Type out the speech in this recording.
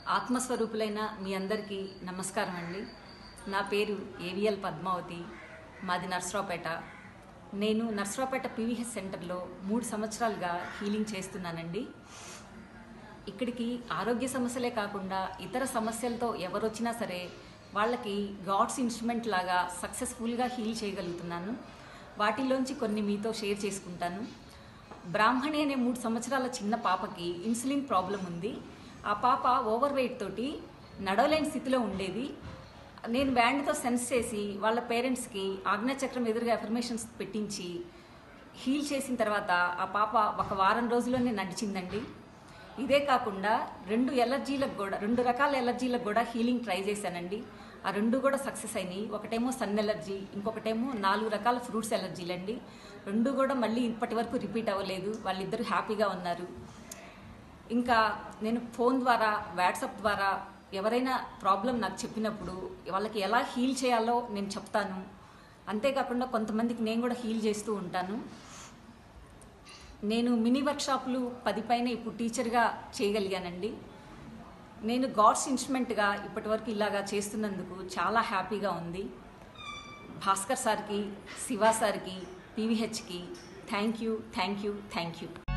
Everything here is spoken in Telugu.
ఆత్మస్వరూపులైన మీ అందరికీ నమస్కారం అండి నా పేరు ఏవిఎల్ పద్మావతి మాది నర్సరావుపేట నేను నర్సరావుపేట పీవీహెచ్ సెంటర్లో మూడు సంవత్సరాలుగా హీలింగ్ చేస్తున్నానండి ఇక్కడికి ఆరోగ్య సమస్యలే కాకుండా ఇతర సమస్యలతో ఎవరు వచ్చినా సరే వాళ్ళకి గాడ్స్ ఇన్స్ట్రుమెంట్ లాగా సక్సెస్ఫుల్గా హీల్ చేయగలుగుతున్నాను వాటిలోంచి కొన్ని మీతో షేర్ చేసుకుంటాను బ్రాహ్మణి అనే మూడు సంవత్సరాల చిన్న పాపకి ఇన్సులిన్ ప్రాబ్లం ఉంది ఆ పాప ఓవర్ వెయిట్ తోటి నడవలేని స్థితిలో ఉండేది నేను బ్యాండ్తో సెన్స్ చేసి వాళ్ళ పేరెంట్స్కి ఆజ్ఞాచక్రం ఎదురుగా అఫర్మేషన్స్ పెట్టించి హీల్ చేసిన తర్వాత ఆ పాప ఒక వారం రోజుల్లోనే నడిచిందండి ఇదే కాకుండా రెండు ఎలర్జీలకు కూడా రెండు రకాల ఎలర్జీలకు కూడా హీలింగ్ ట్రై చేశానండి ఆ రెండు కూడా సక్సెస్ అయినాయి ఒకటేమో సన్ ఎలర్జీ ఇంకొకటేమో నాలుగు రకాల ఫ్రూట్స్ ఎలర్జీలు అండి రెండు కూడా మళ్ళీ ఇప్పటి వరకు రిపీట్ అవ్వలేదు వాళ్ళిద్దరూ హ్యాపీగా ఉన్నారు ఇంకా నేను ఫోన్ ద్వారా వాట్సాప్ ద్వారా ఎవరైనా ప్రాబ్లం నాకు చెప్పినప్పుడు వాళ్ళకి ఎలా హీల్ చేయాలో నేను చెప్తాను అంతేకాకుండా కొంతమందికి నేను కూడా హీల్ చేస్తూ ఉంటాను నేను మినీ వర్క్షాపులు పది పైన ఇప్పుడు టీచర్గా చేయగలిగానండి నేను గాడ్స్ ఇన్స్ట్రుమెంట్గా ఇప్పటివరకు ఇలాగా చేస్తున్నందుకు చాలా హ్యాపీగా ఉంది భాస్కర్ సార్కి శివ సార్కి పీవీహెచ్కి thank you thank you thank you